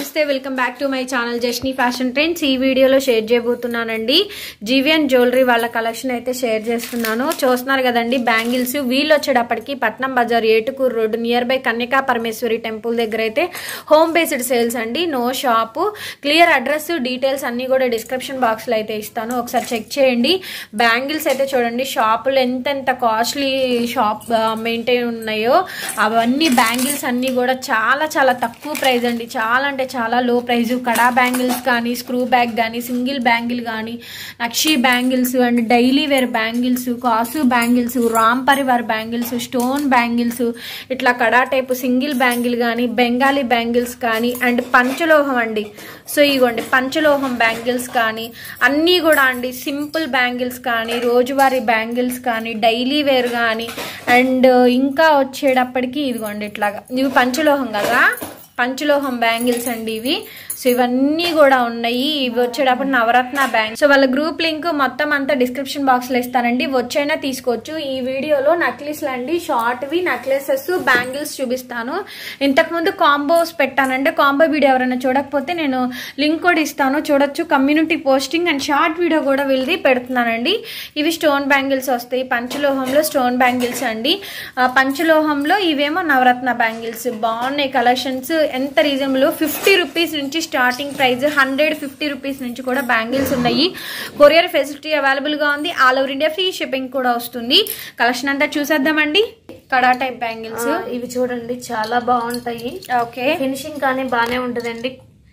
నమస్తే welcome back to my channel Jasni fashion trends ఈ వీడియోలో షేర్ చేయబోతున్నానండి జీవియన్ జ్యువెలరీ వాళ్ళ కలెక్షన్ అయితే షేర్ చేస్తున్నాను చూస్తున్నారు కదండి బ్యాంగిల్స్ వీళ్ళు వచ్చేటప్పటికి Patnam Bazar Etukuru road near by Kanyaka Parameswari temple దగ్గర అయితే హోమ్ బేస్డ్ సేల్స్ అండి no shop clear address details అన్ని కూడా డిస్క్రిప్షన్ బాక్స్లో అయితే ఇస్తాను ఒకసారి చెక్ చేయండి బ్యాంగిల్స్ అయితే చూడండి షాపులు ఎంతెంత కాస్ట్లీ షాప్ మెయింటైన్ ఉన్నాయో అవన్నీ బ్యాంగిల్స్ అన్నీ కూడా చాలా చాలా తక్కువ ప్రైస్ అండి చాలా అంటే చాలా లో ప్రైస్ కడా బ్యాంగిల్స్ కానీ స్క్రూ బ్యాగ్ కానీ సింగిల్ బ్యాంగిల్ కానీ నక్షి bangles and daily wear bangles కాసు bangles Ram Parivar bangles stone bangles ఇట్లా కడా టైప్ సింగిల్ బ్యాంగిల్ కానీ బెంగాలీ బ్యాంగిల్స్ కానీ అండ్ పంచలోహం అండి సో ఇగోండి పంచలోహం బ్యాంగిల్స్ కానీ అన్నీ కూడా అండి సింపుల్ బ్యాంగిల్స్ కానీ రోజువారీ బ్యాంగిల్స్ కానీ డైలీ వేర్ కానీ అండ్ ఇంకా వచ్చేటప్పటికి ఇదిగోండి ఇట్లాగా ఇవి పంచలోహం కదా పంచలోహం బ్యాంగిల్స్ అండి ఇవి సో ఇవన్నీ కూడా ఉన్నాయి ఇవి వచ్చేటప్పుడు నవరత్న బ్యాంక్ సో వాళ్ళ గ్రూప్ లింక్ మొత్తం అంతా డిస్క్రిప్షన్ బాక్స్ లో ఇస్తానండి వచ్చైనా తీసుకోవచ్చు ఈ వీడియోలో నక్లీస్లు అండి షార్ట్వి నెక్లెసెస్ బ్యాంగిల్స్ చూపిస్తాను ఇంతకుముందు కాంబోస్ పెట్టానంటే కాంబో వీడియో ఎవరైనా చూడకపోతే నేను లింక్ కూడా ఇస్తాను చూడొచ్చు community posting and short video కూడా వీళ్ళది పెడుతున్నానండి ఇవి స్టోన్ బ్యాంగిల్స్ వస్తాయి పంచలోహంలో స్టోన్ బ్యాంగిల్స్ అండి ఆ, పంచలోహంలో ఇవేమో నవరత్న బ్యాంగిల్స్ బాగున్నాయి కలెక్షన్స్ ఎంత రీజనబుల్ ఫిఫ్టీ రూపీస్ నుంచి starting price hundred fifty rupees నుంచి కూడా బ్యాంగిల్స్ ఉన్నాయి కొరియర్ ఫెసిలిటీ అవైలబుల్ గా ఉంది all over India free shipping కూడా వస్తుంది కలెక్షన్ అంతా చూసేద్దామండి కడా టైప్ బ్యాంగిల్స్ ఆ, ఇవి చూడండి చాలా బాగుంటాయి ఓకే ఫినిషింగ్ కానీ బానే ఉంటదండి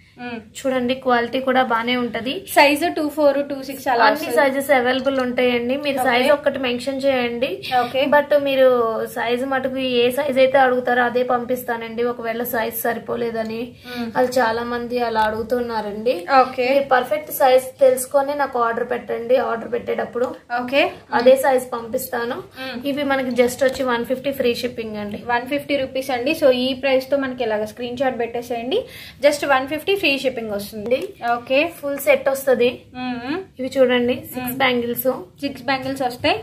చూడండి క్వాలిటీ కూడా బానే ఉంటది size two four two six అలా అన్ని సైజెస్ అవైలబుల్ ఉంటాయండి మీరు సైజ్ ఒక్కటి మెన్షన్ చేయండి ఓకే బట్ మీరు సైజ్ మటుకు ఏ సైజ్ అయితే అడుగుతారో అదే పంపిస్తానండి ఒకవేళ సైజ్ సరిపోలేదని అది చాలా మంది అలా అడుగుతున్నారండి ఓకే మీరు పర్ఫెక్ట్ సైజ్ తెలుసుకొని నాకు ఆర్డర్ పెట్టండి ఆర్డర్ పెట్టేటప్పుడు ఓకే అదే సైజ్ పంపిస్తాను ఇవి మనకి జస్ట్ వచ్చి వన్ ఫిఫ్టీ ఫ్రీ షిప్పింగ్ అండి వన్ ఫిఫ్టీ రూపీస్ అండి సో ఈ ప్రైస్ తో మనకి ఇలాగ స్క్రీన్ షాట్ పెట్టేసేయండి just one fifty free shipping వస్తుంది ఓకే ఫుల్ సెట్ వస్తది ఇవి చూడండి సిక్స్ బ్యాంగిల్స్ సిక్స్ బ్యాంగిల్స్ వస్తాయి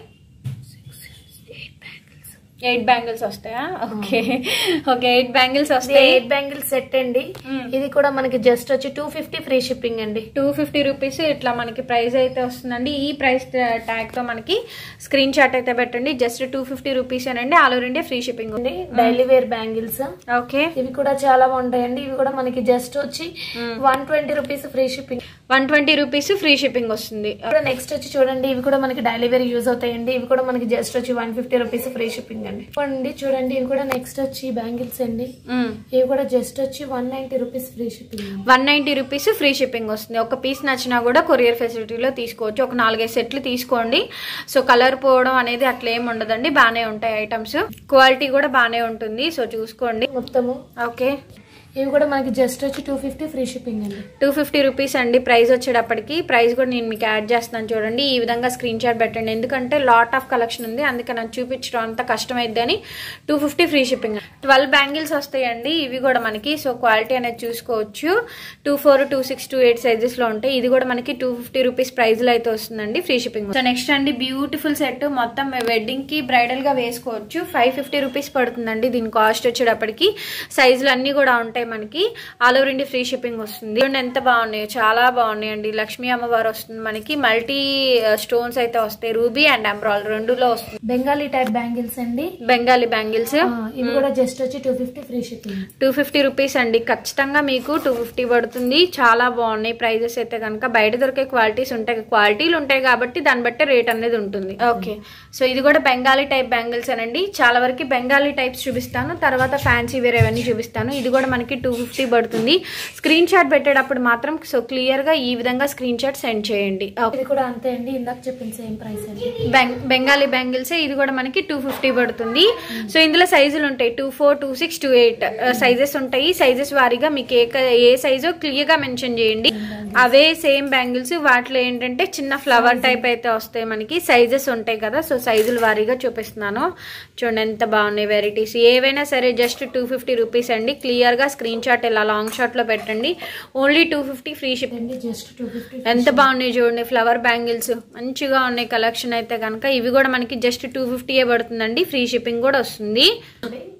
ఎయిట్ బ్యాంగిల్స్ వస్తాయా ఓకే ఓకే ఎయిట్ బ్యాంగిల్స్ వస్తాయి ఎయిట్ బ్యాంగిల్ సెట్ అండి ఇది కూడా మనకి జస్ట్ వచ్చి టూ ఫిఫ్టీ ఫ్రీ షిప్పింగ్ అండి టూ ఫిఫ్టీ రూపీస్ ఇట్లా మనకి ప్రైస్ అయితే వస్తుందండి ఈ ప్రైస్ ట్యాగ్ తో మనకి స్క్రీన్ షాట్ అయితే పెట్టండి జస్ట్ టూ ఫిఫ్టీ రూపీస్ అండి all over India free shipping ఉంది డైలీ వేర్ బ్యాంగిల్స్ ఓకే ఇవి కూడా చాలా బాగుంటాయండి ఇవి కూడా మనకి జస్ట్ వచ్చి one twenty rupees free shipping one twenty rupees free shipping వస్తుంది ఇప్పుడు నెక్స్ట్ వచ్చి చూడండి ఇవి కూడా మనకి డైలీ వేర్ యూజ్ అవుతాయండి ఇవి కూడా మనకి జస్ట్ వచ్చి one fifty rupees free shipping అండి చూడండి చూడండి ఇవి కూడా నెక్స్ట్ వచ్చి బ్యాంగిల్స్ అండి ఇవి కూడా జస్ట్ వచ్చి one ninety rupees free shipping one ninety rupees free shipping వస్తుంది ఒక పీస్ నచ్చినా కూడా కొరియర్ ఫెసిలిటీలో తీసుకోవచ్చు ఒక నాలుగైదు సెట్లు తీసుకోండి సో కలర్ పోవడం అనేది అట్లా ఏమి ఉండదండి బాగానే ఉంటాయి ఐటమ్స్ క్వాలిటీ కూడా బాగానే ఉంటుంది సో చూసుకోండి మొత్తము ఓకే ఇవి కూడా మనకి జస్ట్ వచ్చి టూ ఫిఫ్టీ ఫ్రీ షిప్పింగ్ అండి టూ ఫిఫ్టీ రూపీస్ అండి ప్రైస్ వచ్చేటప్పటికి ప్రైస్ కూడా నేను మీకు యాడ్ చేస్తున్నాను చూడండి ఈ విధంగా స్క్రీన్ షాట్ పెట్టండి ఎందుకంటే లాట్ ఆఫ్ కలెక్షన్ ఉంది అందుకే నాకు చూపించడం అంత కష్టమైద్ది అని two fifty free shipping twelve bangles వస్తాయండి ఇవి కూడా మనకి సో క్వాలిటీ అనేది చూసుకోవచ్చు two four two six two eight sizes లో ఉంటాయి ఇది కూడా మనకి టూ ఫిఫ్టీ రూపీస్ ప్రైస్ లో అయితే వస్తుందండి ఫ్రీ షిప్పింగ్ సో నెక్స్ట్ అండి బ్యూటిఫుల్ సెట్ మొత్తం వెడ్డింగ్ కి బ్రైడల్ గా వేసుకోవచ్చు ఫైవ్ ఫిఫ్టీ రూపీస్ పడుతుందండి దీని కాస్ట్ వచ్చేటప్పటికి సైజులు అన్ని కూడా ఉంటాయి మనకి all over India free shipping వస్తుంది చూడండి ఎంత బాగున్నాయో చాలా బాగున్నాయండి లక్ష్మీ అమ్మవారు వస్తుంది మనకి మల్టీ స్టోన్స్ అయితే వస్తాయి రూబీ అండ్ ఎంబ్రాయిడ్ రెండులో వస్తుంది బెంగాలీ టైప్ బ్యాంగిల్స్ అండి బెంగాలీ బ్యాంగిల్స్ ఆ, ఇవి కూడా జస్ట్ వచ్చి two fifty free shipping two fifty rupees అండి ఖచ్చితంగా మీకు టూ ఫిఫ్టీ పడుతుంది చాలా బాగున్నాయి ప్రైజెస్ అయితే కనుక బయట దొరికే క్వాలిటీస్ ఉంటాయి క్వాలిటీలు ఉంటాయి కాబట్టి దాన్ని బట్టి రేట్ అనేది ఉంటుంది ఓకే సో ఇది కూడా బెంగాలీ టైప్ బ్యాంగిల్స్ అనండి చాలా వరకు బెంగాలీ టైప్స్ చూపిస్తాను తర్వాత ఫ్యాన్సీ వేరే అవన్నీ చూపిస్తాను ఇది కూడా మనకి టూ ఫిఫ్టీ పడుతుంది స్క్రీన్ షాట్ పెట్టేటప్పుడు మాత్రం సో క్లియర్ గా ఈ విధంగా స్క్రీన్ షాట్ సెండ్ చేయండి ఓకే ఇది కూడా అంతే అండి ఇందాక చెప్పిన సేమ్ ప్రైస్ అండి బెంగ్- బెంగాలీ బ్యాంగిల్స్ ఇది కూడా మనకి టూ ఫిఫ్టీ పడుతుంది సో ఇందులో సైజులు ఉంటాయి two four two six two eight sizes ఉంటాయి సైజెస్ వారీగా మీకు ఏ క- ఏ సైజు క్లియర్ గా మెన్షన్ చేయండి అవే సేమ్ బ్యాంగిల్స్ వాటిలో ఏంటంటే చిన్న ఫ్లవర్ టైప్ అయితే వస్తాయి మనకి సైజెస్ ఉంటాయి కదా సో సైజుల వారీగా చూపిస్తున్నాను చూడండి ఎంత బాగున్నాయి వెరైటీస్ ఏవైనా సరే జస్ట్ టూ ఫిఫ్టీ రూపీస్ అండి క్లియర్ గా స్క్రీన్ షాట్ ఇలా లాంగ్ షాట్ లో పెట్టండి only two fifty free ship అండి జస్ట్ టూ ఫిఫ్టీ ఎంత బాగున్నాయి చూడండి ఫ్లవర్ బ్యాంగిల్స్ మంచిగా ఉన్నాయి కలెక్షన్ అయితే కనుక ఇవి కూడా మనకి జస్ట్ టూ ఫిఫ్టీయే పడుతుందండి ఫ్రీ షిప్పింగ్ కూడా వస్తుంది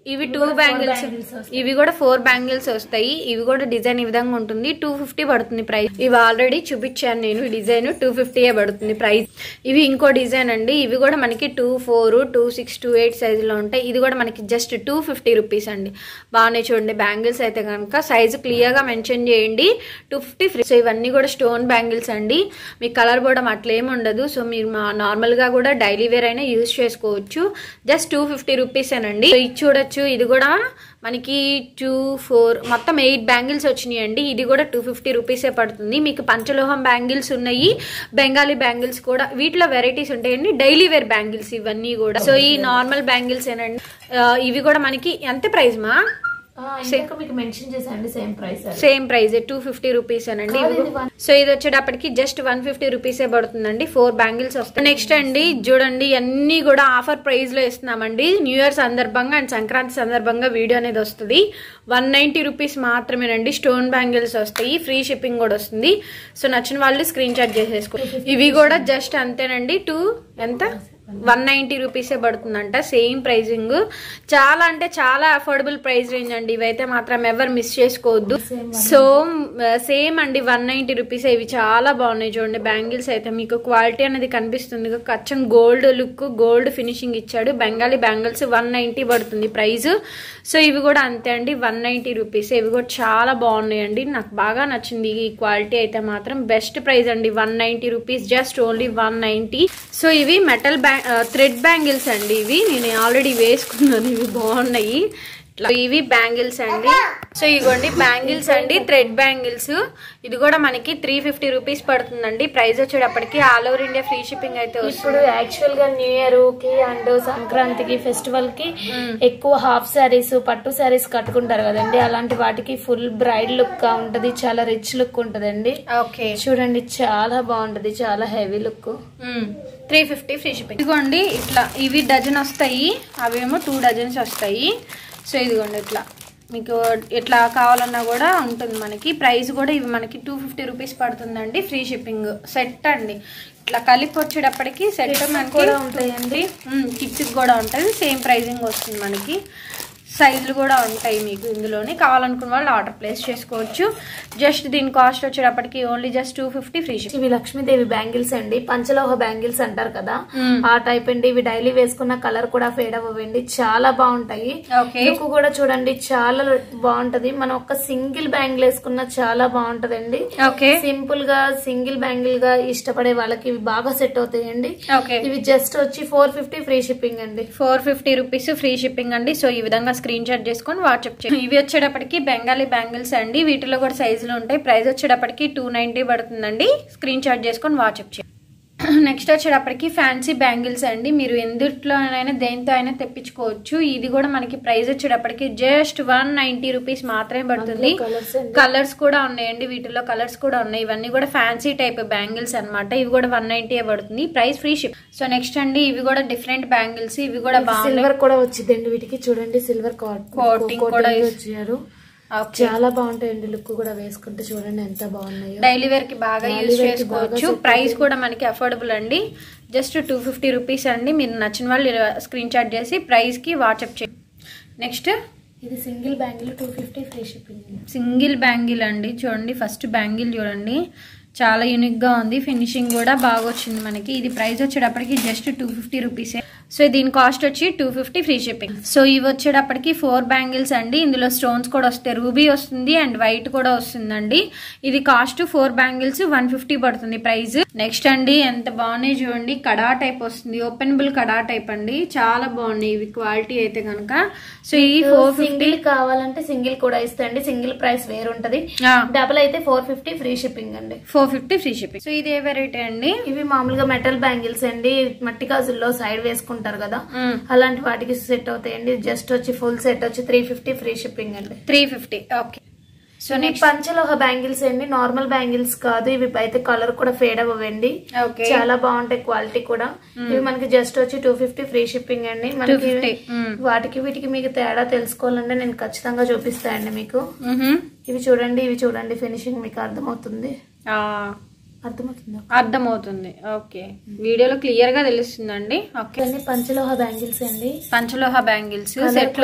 ఇవి టూ కూడా four బ్యాంగిల్స్ bangles వస్తాయి. ఇవి కూడా ఫోర్ బ్యాంగిల్స్ వస్తాయి ఇవి కూడా డిజైన్ ఈ విధంగా ఉంటుంది టూ ఫిఫ్టీ పడుతుంది ప్రైస్ ఇవి ఆల్రెడీ చూపించాను నేను ఈ డిజైన్ టూ ఫిఫ్టీయే పడుతుంది ప్రైస్ ఇవి ఇంకో డిజైన్ అండి ఇవి కూడా మనకి two four two six two eight సైజులో ఉంటాయి ఇది కూడా మనకి జస్ట్ టూ ఫిఫ్టీ రూపీస్ అండి బాగానే చూడండి బ్యాంగిల్స్ అయితే కనుక సైజు క్లియర్గా మెన్షన్ చేయండి టూ ఫిఫ్టీ ఫ్రీ సో ఇవన్నీ కూడా స్టోన్ బ్యాంగిల్స్ అండి మీకు కలర్ పోవడం అట్లేం ఉండదు సో మీరు మా- నార్మల్గా కూడా డైలీ వేర్ అయినా యూజ్ చేసుకోవచ్చు జస్ట్ టూ ఫిఫ్టీ రూపీసేనండి సో ఇది చూడొచ్చు ఇది కూడా మనకి టూ ఫోర్ మొత్తం ఎయిట్ బ్యాంగిల్స్ వచ్చినాయి అండి ఇది కూడా టూ ఫిఫ్టీ రూపీసే పడుతుంది మీకు పంచలోహం బ్యాంగిల్స్ ఉన్నాయి బెంగాలీ బ్యాంగిల్స్ కూడా వీటిలో వెరైటీస్ ఉంటాయండి డైలీ వేర్ బ్యాంగిల్స్ ఇవన్నీ కూడా సో ఈ నార్మల్ బ్యాంగిల్స్ ఏనండి ఆ, ఇవి కూడా మనకి ఎంత ప్రైస్ మా ఆ, ఇందాక మీకు మెన్షన్ చేశానండి same price same price two fifty rupees అనండి కాదు, ఇది one- సో ఇది వచ్చేటప్పటికి జస్ట్ వన్ ఫిఫ్టీ రూపీసే పడుతుందండి ఫోర్ బ్యాంగిల్స్ వస్తాయి నెక్స్ట్ అండి చూడండి అన్ని కూడా ఆఫర్ ప్రైస్ లో ఇస్తున్నామండి న్యూ ఇయర్ సందర్భంగా అండ్ సంక్రాంతి సందర్భంగా వీడియో అనేది వస్తుంది వన్ నైన్టీ రూపీస్ మాత్రమేనండి స్టోన్ బ్యాంగిల్స్ వస్తాయి ఫ్రీ షిప్పింగ్ కూడా వస్తుంది సో నచ్చిన వాళ్ళు స్క్రీన్ షాట్ చేసేసుకో ఇవి కూడా జస్ట్ అంతేనండి టూ ఎంత వన్ నైంటీ రూపీసే పడుతుందంట సేమ్ ప్రైజింగ్ చాలా అంటే చాలా అఫోర్డబుల్ ప్రైస్ రేంజ్ అండి ఇవైతే మాత్రం ఎవరు మిస్ చేసుకోవద్దు సో సేమ్ అండి వన్ నైంటీ రూపీస్ ఇవి చాలా బాగున్నాయి చూడండి బ్యాంగిల్స్ అయితే మీకు క్వాలిటీ అనేది కనిపిస్తుంది కచ్చం గోల్డ్ లుక్ గోల్డ్ ఫినిషింగ్ ఇచ్చాడు బెంగాలీ బ్యాంగిల్స్ వన్ నైంటీ పడుతుంది ప్రైస్ సో ఇవి కూడా అంతే అండి వన్ నైంటీ రూపీస్ ఇవి కూడా చాలా బాగున్నాయండి నాకు బాగా నచ్చింది ఈ క్వాలిటీ అయితే మాత్రం బెస్ట్ ప్రైస్ అండి one ninety rupees just only one ninety so ఇవి మెటల్ బ్యా థ్రెడ్ బ్యాంగిల్స్ అండి ఇవి నేను ఆల్రెడీ వేసుకున్నాను ఇవి బాగున్నాయి ఇట్లా ఇవి బ్యాంగిల్స్ అండి సో ఇగోండి బ్యాంగిల్స్ అండి థ్రెడ్ బ్యాంగిల్స్ ఇది కూడా మనకి త్రీ ఫిఫ్టీ రూపీస్ పడుతుందండి ప్రైస్ వచ్చేటప్పటికి all over India free shipping అయితే వస్తుంది ఇప్పుడు యాక్చువల్ గా న్యూ ఇయర్ కి అండ్ సంక్రాంతికి ఫెస్టివల్ కి ఎక్కువ హాఫ్ శారీస్ పట్టు శారీస్ కట్టుకుంటారు కదండి అలాంటి వాటికి ఫుల్ బ్రైడ్ లుక్ గా ఉంటది చాలా రిచ్ లుక్ ఉంటదండి ఓకే చూడండి చాలా బాగుంటది చాలా heavy look three fifty free shipping ఇదిగోండి ఇట్లా ఇవి డజన్ వస్తాయి అవేమో టూ డజన్స్ వస్తాయి సో ఇదిగోండి ఇట్లా మీకు ఎట్లా కావాలన్నా కూడా ఉంటుంది మనకి ప్రైస్ కూడా ఇవి మనకి టూ ఫిఫ్టీ రూపీస్ పడుతుందండి ఫ్రీ షిప్పింగ్ సెట్ అండి ఇట్లా కలిపి వచ్చేటప్పటికి సెట్ మనకి కూడా ఉంటాయండి. కిట్స్ కూడా ఉంటుంది సేమ్ ప్రైజింగ్ వస్తుంది మనకి సైజులు కూడా ఉంటాయి మీకు ఇందులోనే కావాలనుకున్న వాళ్ళు ఆర్డర్ ప్లేస్ చేసుకోవచ్చు జస్ట్ దీని కాస్ట్ వచ్చేటప్పటికి only just two fifty free ship ఇవి లక్ష్మీదేవి బ్యాంగిల్స్ అండి పంచలోహ బ్యాంగిల్స్ అంటారు కదా ఆ టైప్ అండి ఇవి డైలీ వేసుకున్న కలర్ కూడా ఫేడ్ అవ్వండి చాలా బాగుంటాయి ఓకే లుక్ కూడా చూడండి చాలా బాగుంటది మనం ఒక సింగిల్ బ్యాంగిల్ వేసుకున్న చాలా బాగుంటదండి ఓకే సింపుల్ గా సింగిల్ బ్యాంగిల్ గా ఇష్టపడే వాళ్ళకి ఇవి బాగా సెట్ అవుతాయండి ఓకే ఇవి జస్ట్ వచ్చి ఫోర్ ఫిఫ్టీ ఫ్రీ షిప్పింగ్ అండి four fifty rupees free shipping అండి సో ఈ విధంగా స్క్రీన్ షాట్ చేసుకొని వాట్సాప్ చేయండి ఇవి వచ్చేటప్పటికి బెంగాలీ బ్యాంగిల్స్ అండి వీటిలో కూడా సైజులు ఉంటాయి ప్రైస్ వచ్చేటప్పటికి టూ నైన్టీ పడుతుందండి స్క్రీన్ షాట్ చేసుకొని వాట్సాప్ చేయండి నెక్స్ట్ వచ్చేటప్పటికి ఫ్యాన్సీ బ్యాంగిల్స్ అండి మీరు ఎందుట్లోనైనా దేంతో అయినా తెప్పించుకోవచ్చు ఇది కూడా మనకి ప్రైస్ వచ్చేటప్పటికి జస్ట్ వన్ నైన్టీ రూపీస్ మాత్రమే పడుతుంది కలర్స్ అండి కలర్స్ కూడా ఉన్నాయండి వీటిలో కలర్స్ కూడా ఉన్నాయి ఇవన్నీ కూడా ఫ్యాన్సీ టైప్ బ్యాంగిల్స్ అన్నమాట ఇవి కూడా వన్ నైన్టీ పడుతుంది price free ship so next అండి ఇవి కూడా డిఫరెంట్ బ్యాంగిల్స్ ఇవి కూడా బాగున్నాయి సిల్వర్ కూడా వచ్చిందండి వీటికి చూడండి సిల్వర్ Coating కూడా వచ్చారు ఓకే చాలా బాగుంటాయండి లుక్ కూడా వేసుకుంటే చూడండి ఎంత బాగున్నాయో డైలీ వేర్ కి బాగా Daily యూజ్ wear కి చేసుకోవచ్చు బాగా set ప్రైస్ కూడా మనకి అఫోర్డబుల్ అండి జస్ట్ టూ ఫిఫ్టీ రూపీస్ అండి మీరు నచ్చిన వాళ్ళు స్క్రీన్ షాట్ చేసి ప్రైస్ కి వాట్సాప్ చేయండి నెక్స్ట్ ఇది single bangle two fifty free shipping single bangle అండి చూడండి ఫస్ట్ బ్యాంగిల్ చూడండి చాలా యూనిక్ గా ఉంది ఫినిషింగ్ కూడా బాగా వచ్చింది మనకి ఇది ప్రైస్ వచ్చేటప్పటికి జస్ట్ టూ ఫిఫ్టీ రూపీసే సో దీని కాస్ట్ వచ్చి two fifty free shipping so ఇవి వచ్చేటప్పటికి ఫోర్ బ్యాంగిల్స్ అండి ఇందులో స్టోన్స్ కూడా వస్తాయి రూబీ వస్తుంది అండ్ వైట్ కూడా వస్తుందండి ఇది cost four bangles one fifty పడుతుంది ప్రైస్ నెక్స్ట్ అండి ఎంత బాగున్నాయి చూడండి కడా టైప్ వస్తుంది ఓపెనబుల్ కడా టైప్ అండి చాలా బాగున్నాయి ఇవి క్వాలిటీ అయితే కనుక సో ఈ ఫోర్ ఫిఫ్టీ సింగిల్ కావాలంటే సింగిల్ కూడా ఇస్తాండి సింగిల్ ప్రైస్ వేరు ఉంటది డబుల్ అయితే ఫోర్ ఫిఫ్టీ ఫ్రీ షిప్పింగ్ అండి four fifty free shipping so ఇది ఏ వెరైటీ అండి ఇవి మామూలుగా మెటల్ బ్యాంగిల్స్ అండి మట్టి గాజుల్లో సైడ్ వేసుకుంటారు కదా మ్మ్. అలాంటి వాటికి సెట్ అవుతాయండి జస్ట్ వచ్చి ఫుల్ సెట్ వచ్చి త్రీ ఫిఫ్టీ ఫ్రీ షిప్పింగ్ అండి త్రీ ఫిఫ్టీ ఓకే సో ఇవి నెక్స్ట్ పంచలోహ బ్యాంగిల్స్ అండి నార్మల్ బ్యాంగిల్స్ కాదు ఇవి అయితే కలర్ కూడా ఫేడ్ అవ్వండి ఓకే చాలా బాగుంటాయి క్వాలిటీ కూడా ఇవి మనకి జస్ట్ వచ్చి టూ ఫిఫ్టీ ఫ్రీ షిప్పింగ్ అండి మనకి 250, మ్మ్. వాటికి వీటికి మీకు తేడా తెలుసుకోవాలంటే నేను ఖచ్చితంగా చూపిస్తానండి మీకు మ్హూ. ఇవి చూడండి ఇవి చూడండి ఫినిషింగ్ మీకు అర్థమవుతుంది ఆ, అర్థమవుతుందా అర్థమవుతుంది ఓకే వీడియోలో క్లియర్ గా తెలుస్తుందండి ఓకే ఇవన్నీ పంచలోహ బ్యాంగిల్స్ అండి పంచలోహ బ్యాంగిల్స్ Colour సెట్ లో కూడా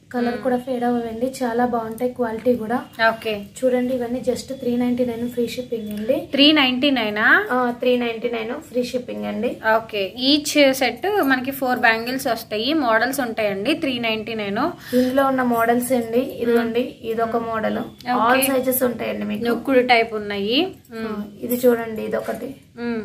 కలర్ కూడా ఫేడ్ అవ్వండి చాలా బాగుంటాయి క్వాలిటీ కూడా ఓకే చూడండి ఇవన్నీ just three ninety nine free shipping అండి త్రీ నైన్టీ నైనా three ninety nine free shipping అండి ఓకే ఈచ్ సెట్ మనకి ఫోర్ బ్యాంగిల్స్ వస్తాయి మోడల్స్ ఉంటాయండి త్రీ నైన్టీ నైన్ ఇందులో ఉన్న మోడల్స్ అండి ఇదిగోండి ఇది ఒక మోడల్ ఆల్ సైజెస్ ఉంటాయండి మీకు నొక్కుడు టైప్ ఉన్నాయి ఆ, ఇది చూడండి ఇది ఒకటి మ్మ్.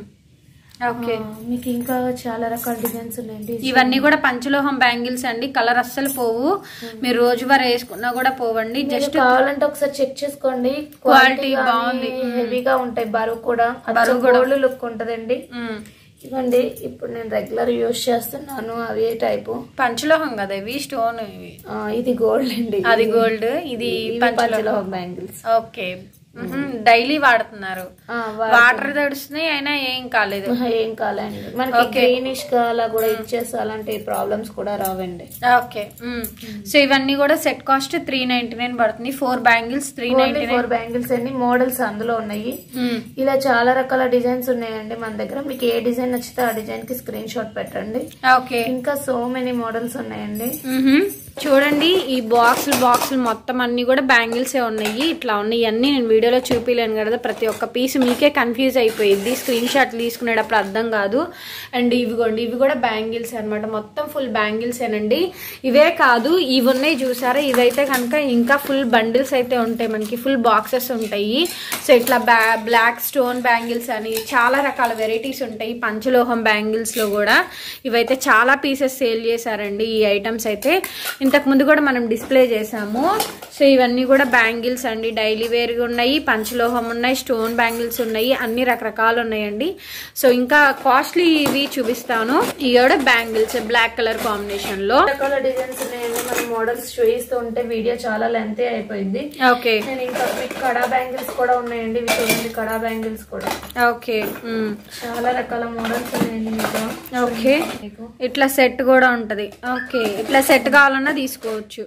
ఓకే ఆ, మీకు ఇంకా చాలా రకాల డిజైన్స్ ఉన్నాయండి ఇవన్నీ కూడా పంచలోహం బ్యాంగిల్స్ అండి కలర్ అస్సలు పోవు మీరు రోజువారీ వేసుకున్నా కూడా పోవండి మీరు జస్ట్ కావాలంటే ఒకసారి చెక్ చేసుకోండి Quality బాగుంది. హెవీగా ఉంటాయి బరువు కూడా బరువు కూడా. గోల్డ్ లుక్ ఉంటదండి ఇవ్వండి ఇప్పుడు నేను రెగ్యులర్ యూజ్ చేస్తున్నాను అవి ఏ టైపు పంచలోహం కదా ఇవి స్టోన్ ఇవి ఆ, ఇది గోల్డ్ అండి అది గోల్డ్ ఇది పంచలోహం పంచలోహం బ్యాంగిల్స్ ఓకే డైలీ వాడుతున్నారు వాటర్ తడుస్తున్నాయి అయినా ఏం కాలేదు ఏం కాలండి మనకి గ్రీనిష్ గా అలా కూడా ఇచ్చేసి అలాంటి ప్రాబ్లమ్స్ కూడా రావండి ఓకే సో ఇవన్నీ కూడా set cost three ninety nine పడుతుంది four bangles three ninety four bangles అండి మోడల్స్ అందులో ఉన్నాయి ఇలా చాలా రకాల డిజైన్స్ ఉన్నాయండి మన దగ్గర మీకు ఏ డిజైన్ నచ్చితే ఆ డిజైన్ కి స్క్రీన్ షాట్ పెట్టండి ఓకే ఇంకా సో మెనీ మోడల్స్ ఉన్నాయండి మ్మ్హమ్. చూడండి ఈ బాక్సులు బాక్సులు మొత్తం అన్ని కూడా బ్యాంగిల్సే ఉన్నాయి ఇట్లా ఉన్నాయి అన్ని నేను వీడియోలో చూపించలేను కదా ప్రతి ఒక్క పీస్ మీకే కన్ఫ్యూజ్ అయిపోయింది స్క్రీన్ షాట్ తీసుకునేటప్పుడు అర్థం కాదు అండ్ ఇవిగోండి ఇవి కూడా బ్యాంగిల్స్ అన్నమాట మొత్తం ఫుల్ బ్యాంగిల్స్ ఏనండి ఇవే కాదు ఇవి ఉన్నాయి చూసారా ఇవైతే కనుక ఇంకా ఫుల్ బండిల్స్ అయితే ఉంటాయి మనకి ఫుల్ బాక్సెస్ ఉంటాయి సో ఇట్లా బ్యా బ్లాక్ స్టోన్ బ్యాంగిల్స్ అని చాలా రకాల వెరైటీస్ ఉంటాయి పంచలోహం బ్యాంగిల్స్ లో కూడా ఇవైతే చాలా పీసెస్ సేల్ చేశారండి ఈ ఐటమ్స్ అయితే ఇంతకు ముందు కూడా మనం డిస్ప్లే చేసాము సో ఇవన్నీ కూడా బ్యాంగిల్స్ అండి డైలీ వేర్ ఉన్నాయి పంచలోహం ఉన్నాయి స్టోన్ బ్యాంగిల్స్ ఉన్నాయి అన్ని రకరకాలు ఉన్నాయండి సో ఇంకా కాస్ట్లీ ఇవి చూపిస్తాను ఇవి కూడా బ్యాంగిల్స్ బ్లాక్ కలర్ కాంబినేషన్ లో రకాల డిజైన్స్ ఉన్నాయండి మనం మోడల్స్ చూపిస్తూ ఉంటే వీడియో చాలా లెంతీ అయిపోయింది ఓకే నేను ఇంకా మీకు కడా బ్యాంగిల్స్ కూడా ఉన్నాయండి ఇవి చూడండి కడా బ్యాంగిల్స్ కూడా ఓకే ఉమ్. చాలా రకాల మోడల్స్ ఉన్నాయండి మీకు ఓకే మీకు ఇట్లా సెట్ కూడా ఉంటది ఓకే ఇట్లా సెట్ కావాలన్నా తీసుకోవచ్చు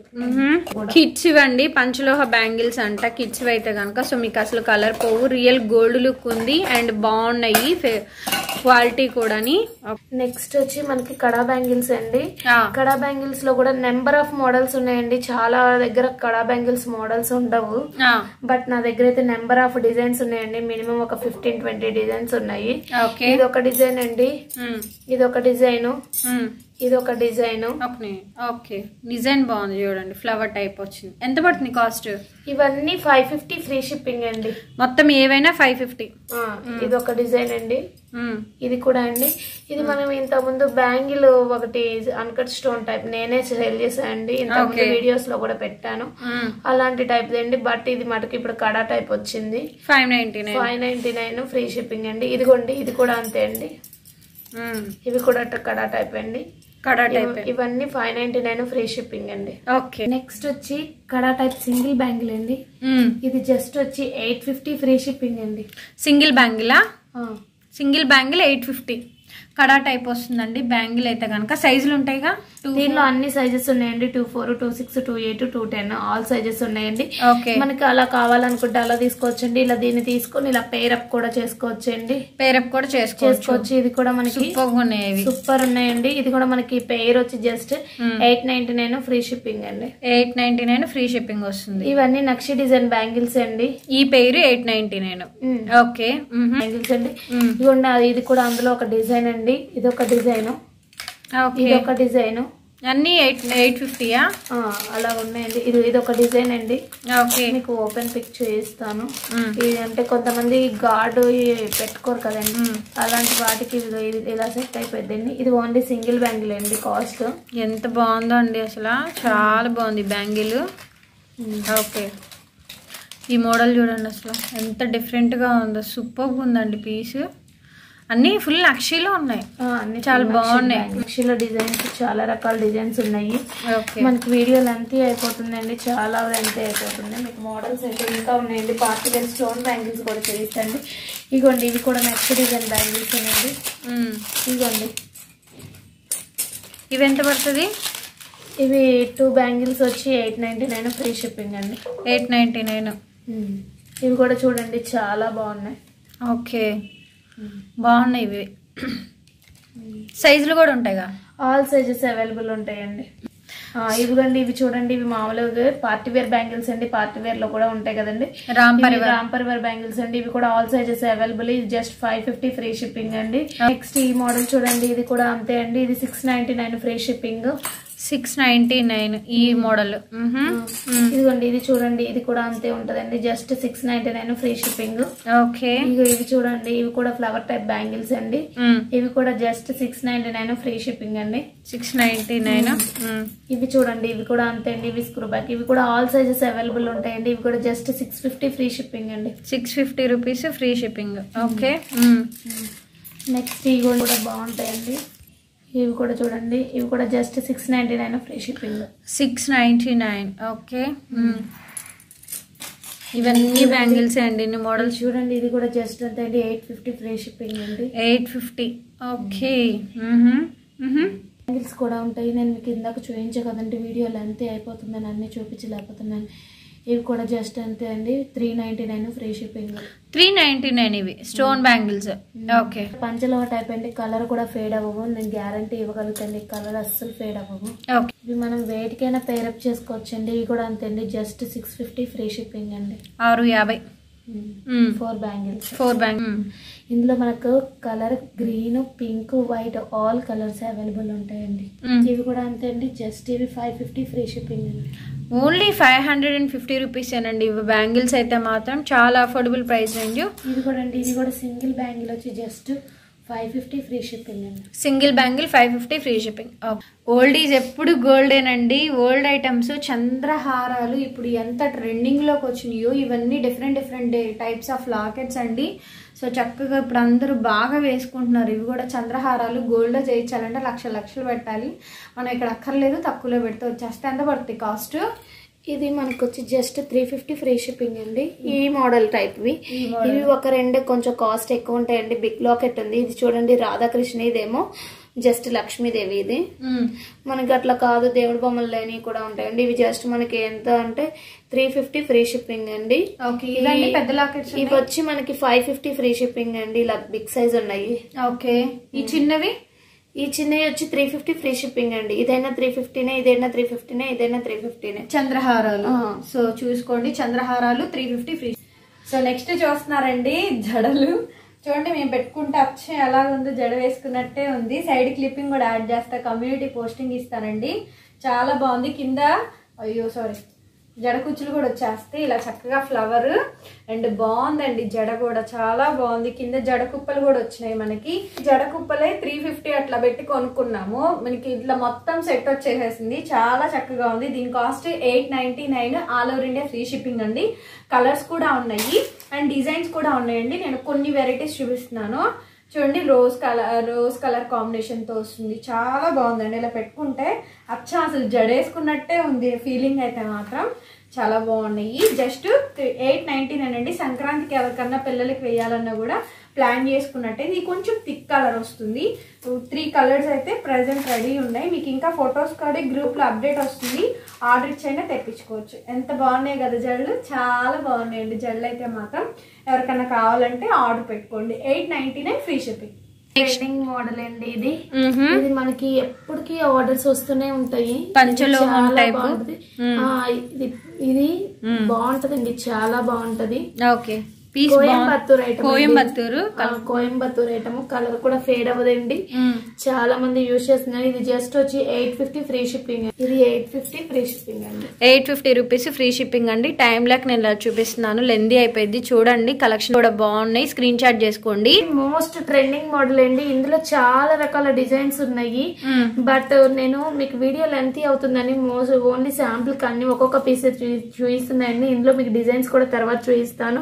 కిడ్స్ ఇవ్వండి పంచలోహ బ్యాంగిల్స్ అంట కిడ్స్ అయితే కనుక సో మీకు అసలు కలర్ పోవు రియల్ గోల్డ్ లుక్ ఉంది అండ్ బాగున్నాయి క్వాలిటీ కూడాని నెక్స్ట్ వచ్చి మనకి కడా బ్యాంగిల్స్ అండి ఆ, కడా బ్యాంగిల్స్ లో కూడా నెంబర్ ఆఫ్ మోడల్స్ ఉన్నాయండి చాలా దగ్గర కడా బ్యాంగిల్స్ మోడల్స్ ఉండవు ఆ, బట్ నా దగ్గర అయితే నెంబర్ ఆఫ్ డిజైన్స్ ఉన్నాయండి మినిమం ఒక ఫిఫ్టీన్ ట్వంటీ డిజైన్స్ ఉన్నాయి ఓకే ఇది ఒక డిజైన్ అండి ఉమ్, ఇది ఒక డిజైన్ ఉమ్, ఇది ఒక డిజైన్ ఓకే ఓకే డిజైన్ బాగుంది చూడండి ఫ్లవర్ టైప్ వచ్చింది ఎంత పడుతుంది కాస్ట్ ఇవన్నీ ఫైవ్ ఫిఫ్టీ ఫ్రీ షిప్పింగ్ అండి మొత్తం ఏవైనా ఫైవ్ ఫిఫ్టీ ఆ, ఇది ఒక డిజైన్ అండి ఇది కూడా అండి ఇది మనం ఇంత ముందు బ్యాంగిల్ ఒకటి అన్కట్ స్టోన్ టైప్ నేనే సేల్ చేశానండి ఇంత ముందు Okay. వీడియోస్ లో కూడా పెట్టాను అలాంటి టైప్ అండి బట్ ఇది మటుకు ఇప్పుడు కడా టైప్ వచ్చింది five ninety nine five ninety nine free shipping అండి ఇదిగోండి ఇది కూడా అంతే అండి ఇవి కూడా అట్ట కడా టైప్ అండి కడా టైప్ ఇవ- ఇవన్నీ five ninety nine free shipping అండి ఓకే నెక్స్ట్ వచ్చి కడా టైప్ సింగిల్ బ్యాంగిల్ అండి ఇది జస్ట్ వచ్చి ఎయిట్ ఫిఫ్టీ ఫ్రీ షిప్పింగ్ అండి సింగిల్ బ్యాంగిలా ఆ, single bangle eight fifty kada type వస్తుందండి బ్యాంగిల్ అయితే కనుక సైజులు ఉంటాయిగా టూ దీనిలో అన్ని సైజెస్ ఉన్నాయండి two four two six two eight two ten all sizes ఉన్నాయండి ఓకే మనకి అలా కావాలనుకుంటే అలా తీసుకోవచ్చండి ఇలా దీన్ని తీసుకొని ఇలా పేరప్ కూడా చేసుకోవచ్చండి పేరప్ కూడా చేసుకోవచ్చు చేసుకోవచ్చు ఇది కూడా మనకి సూపర్ ఉన్నాయి ఇవి సూపర్ ఉన్నాయండి ఇది కూడా మనకి పేర్ వచ్చి just eight ninety nine free shipping అండి eight ninety nine free shipping వస్తుంది ఇవన్నీ నక్షి డిజైన్ బ్యాంగిల్స్ అండి ఈ పేరు ఎయిట్ నైన్టీ నైన్ మ్మ్. ఓకే మ్మ్. బ్యాంగిల్స్ అండి మ్మ్. ఇదిగోండి అది- ఇది కూడా అందులో ఒక డిజైన్ అండి ఇది ఒక డిజైన్ ఓకే ఇది ఒక డిజైన్ అన్ని ఎయిట్ ఎయిట్ ఫిఫ్టీయా అలా ఉన్నాయండి ఇది ఇది ఒక డిజైన్ అండి ఓకే మీకు ఓపెన్ పిక్ చూపిస్తాను మ్మ్. ఇది అంటే కొంతమంది గార్డు పెట్టుకోరు కదండి అలాంటి వాటికి ఇది ఇది ఇలా సెట్ అయిపోయిందండి ఇది ఓన్లీ సింగిల్ బ్యాంగిల్ అండి కాస్ట్ ఎంత బాగుందో అండి అసలు చాలా బాగుంది బ్యాంగిల్ ఓకే ఈ మోడల్ చూడండి అసలు ఎంత డిఫరెంట్గా ఉందో సూపర్గా ఉందండి పీస్ అన్నీ ఫుల్ నక్షీలో ఉన్నాయి అన్ని చాలా బాగున్నాయి. నక్షిలో డిజైన్స్ చాలా రకాల డిజైన్స్ ఉన్నాయి ఓకే మనకి వీడియో లెంతీ అయిపోతుందండి చాలా లెంతీ అయిపోతుంది మీకు మోడల్స్ అయితే ఇంకా ఉన్నాయండి పార్టీ వేర్ స్టోన్ బ్యాంగిల్స్ కూడా చూపిస్తండి ఇగోండి ఇవి కూడా నెక్స్ట్ డిజైన్ బ్యాంగిల్స్ ఉన్నాయండి మ్మ్. ఇగోండి ఇవి ఎంత పడుతుంది ఇవి టూ బ్యాంగిల్స్ వచ్చి eight ninety nine free shipping అండి ఎయిట్ నైంటీ నైన్ ఇవి కూడా చూడండి చాలా బాగున్నాయి ఓకే బాగున్నాయి ఇవి సైజులు కూడా ఉంటాయిగా ఆల్ సైజెస్ అవైలబుల్ ఉంటాయండి ఆ, ఇవిగోండి ఇవి చూడండి ఇవి మామూలుగా పార్టీ వేర్ బ్యాంగిల్స్ అండి పార్టీ వేర్ లో కూడా ఉంటాయి కదండి రామ్ ఇవి పరివార్ రామ్ పరివార్ బ్యాంగిల్స్ అండి ఇవి కూడా ఆల్ సైజెస్ అవైలబుల్ ఇది just five fifty free shipping అండి నెక్స్ట్ ఈ మోడల్ చూడండి ఇది కూడా అంతే అండి ఇది six ninety nine free shipping six ninety nine ఈ మోడల్ ఇదిగోండి ఇది చూడండి ఇది కూడా అంతే ఉంటదండి just six ninety nine free shipping okay ఇగో ఇవి చూడండి ఇవి కూడా ఫ్లవర్ టైప్ బ్యాంగిల్స్ అండి ఇవి కూడా just six ninety nine free shipping అండి సిక్స్ నైన్టీ నైన్ ఇవి చూడండి ఇవి కూడా అంతే అండి ఇవి స్క్రూ బ్యాక్ ఇవి కూడా ఆల్ సైజెస్ అవైలబుల్ ఉంటాయండి ఇవి కూడా just six fifty free shipping అండి six fifty rupees free shipping okay next ఇవి కూడా బాగుంటాయండి ఇవి కూడా చూడండి ఇవి కూడా just six ninety nine free shipping six ninety nine okay ఇవన్నీ బ్యాంగిల్స్ అండి ఇన్ని మోడల్స్ చూడండి ఇది కూడా జస్ట్ అంతే అండి ఎయిట్ ఫిఫ్టీ ఫ్రీ షిప్పింగ్ అండి ఎయిట్ ఫిఫ్టీ ఓకే బ్యాంగిల్స్ కూడా ఉంటాయి నేను మీకు ఇందాక చూపించే కదండి వీడియో లెంత్ అయిపోతుందని అన్ని చూపించలేకపోతున్నాను ఇవి కూడా జస్ట్ అంతే అండి three ninety nine free shipping three ninety nine ఇవి స్టోన్ బ్యాంగిల్స్ ఓకే పంచలో టైప్ అండి కలర్ కూడా ఫేడ్ అవ్వవు నేను గ్యారంటీ ఇవ్వగలుగుతాను కలర్ అస్సలు ఫేడ్ అవ్వవు ఓకే ఇవి మనం వేటికైనా పేరప్ చేసుకోవచ్చండి ఇవి కూడా అంతే అండి just six fifty free shipping అండి ఆరు యాభై ఫోర్ బ్యాంగిల్స్ ఫోర్ బ్యాంగ్ ఇందులో మనకు colour green pink white all colours available ఉంటాయండి ఇవి కూడా అంతే అండి జస్ట్ ఇవి ఫైవ్ ఫిఫ్టీ ఫ్రీ షిప్పింగ్ అండి only five hundred and fifty rupees ఏనండి ఇవి బ్యాంగిల్స్ అయితే మాత్రం చాలా అఫోర్డబుల్ ప్రైస్ రేంజ్ ఇది కూడా అండి ఇది కూడా సింగిల్ బ్యాంగిల్ వచ్చి just five fifty free shipping అండి single bangle five fifty free shipping old is ఎప్పుడు గోల్డేనండి ఓల్డ్ ఐటమ్స్ చంద్రహారాలు ఇప్పుడు ఎంత ట్రెండింగ్లోకి వచ్చినాయో ఇవన్నీ different different types of lockets అండి సో చక్కగా ఇప్పుడు అందరూ బాగా వేసుకుంటున్నారు ఇవి కూడా చంద్రహారాలు గోల్డ్లో చేయించాలంటే లక్ష లక్షలు పెట్టాలి మనం ఇక్కడ అక్కర్లేదు తక్కువలో పెడితే వచ్చేస్తే ఎంత పడుతుంది కాస్ట్ ఇది మనకు వచ్చి just three fifty free shipping అండి ఈ మోడల్ టైప్వి ఈ model. ఇవి ఒక రెండు కొంచెం కాస్ట్ ఎక్కువ ఉంటాయండి బిగ్ లాకెట్ ఉంది ఇది చూడండి రాధాకృష్ణ ఇదేమో జస్ట్ లక్ష్మీదేవి ఇది మనకి అట్లా కాదు దేవుడి బొమ్మలు లేని కూడా ఉంటాయండి ఇవి జస్ట్ మనకి ఎంత అంటే త్రీ ఫిఫ్టీ ఫ్రీ షిప్పింగ్ అండి ఓకే ఇవన్నీ పెద్ద లాకెట్స్ ఇవి వచ్చి మనకి ఫైవ్ ఫిఫ్టీ ఫ్రీ షిప్పింగ్ అండి ఇలా బిగ్ సైజ్ ఉన్నాయి ఓకే ఈ చిన్నవి ఈ చిన్నవి వచ్చి త్రీ ఫిఫ్టీ ఫ్రీ షిప్పింగ్ అండి ఇదైనా త్రీ ఫిఫ్టీనే ఇదైనా త్రీ ఫిఫ్టీనే ఇదైనా త్రీ ఫిఫ్టీనే చంద్రహారాలు ఆ. సో చూసుకోండి చంద్రహారాలు three fifty free so next చూస్తున్నారండి జడలు చూడండి మేము పెట్టుకుంటే అచ్చం ఎలా ఉందో జడ వేసుకున్నట్టే ఉంది సైడ్ క్లిప్పింగ్ కూడా యాడ్ చేస్తా కమ్యూనిటీ పోస్టింగ్ ఇస్తానండి చాలా బాగుంది కింద అయ్యో సారీ జడ కుచ్చులు కూడా వచ్చేస్తాయి ఇలా చక్కగా ఫ్లవర్ అండ్ బాగుందండి జడ కూడా చాలా బాగుంది కింద జడ కుప్పలు కూడా వచ్చినాయి మనకి జడ కుప్పలే త్రీ ఫిఫ్టీ అట్లా పెట్టి కొనుక్కున్నాము మనకి ఇట్లా మొత్తం సెట్ వచ్చేసేసింది చాలా చక్కగా ఉంది దీని cost eight ninety nine all over India free shipping అండి కలర్స్ కూడా ఉన్నాయి అండ్ డిజైన్స్ కూడా ఉన్నాయండి నేను కొన్ని వెరైటీస్ చూపిస్తున్నాను చూడండి rose colour rose colour combination తో వస్తుంది చాలా బాగుందండి ఇలా పెట్టుకుంటే అచ్చా అసలు జడేసుకున్నట్టే ఉంది ఫీలింగ్ అయితే మాత్రం చాలా బాగున్నాయి జస్ట్ ఎయిట్ నైన్టీ నైన్ అండి సంక్రాంతికి ఎవరికన్నా పిల్లలకి వేయాలన్నా కూడా ప్లాన్ చేసుకున్నట్టే ఇది కొంచెం థిక్ కలర్ వస్తుంది త్రీ కలర్స్ అయితే ప్రజెంట్ రెడీ ఉన్నాయి మీకు ఇంకా ఫొటోస్ కూడా గ్రూప్లో అప్డేట్ వస్తుంది ఆర్డర్ ఇచ్చైనా తెప్పించుకోవచ్చు ఎంత బాగున్నాయి కదా జడలు చాలా బాగున్నాయండి జడలు అయితే మాత్రం ఎవరికైనా కావాలంటే ఆర్డర్ పెట్టుకోండి eight ninety nine free shipping trending model అండి ఇది ఇది మనకి ఎప్పటికీ ఆర్డర్స్ వస్తూనే ఉంటాయి పంచలోహం చాలా type. బాగుంటది. ఆ, ఇది ఇది బాగుంటదండి చాలా బాగుంటది okay piece Coimbatore item Coimbatore Coimbatore item colour కూడా ఫేడ్ అవ్వదండి చాలా మంది యూజ్ చేస్తున్నారు ఇది జస్ట్ వచ్చి ఎయిట్ ఫిఫ్టీ ఫ్రీ షిప్పింగ్ ఇది ఎయిట్ ఫిఫ్టీ ఫ్రీ షిప్పింగ్ అండి eight fifty rupees free shipping అండి టైం లేక నేను ఇలా చూపిస్తున్నాను లెందీ అయిపోయింది చూడండి కలెక్షన్ కూడా బాగున్నాయి స్క్రీన్ షాట్ చేసుకోండి మోస్ట్ ట్రెండింగ్ మోడల్ అండి ఇందులో చాలా రకాల డిజైన్స్ ఉన్నాయి బట్ నేను మీకు వీడియో లెంత్ అవుతుందని మోస్ట్ ఓన్లీ శాంపుల్ అన్ని ఒక్కొక్క పీస్ చూపిస్తున్నాయండి ఇందులో మీకు డిజైన్స్ కూడా తర్వాత చూపిస్తాను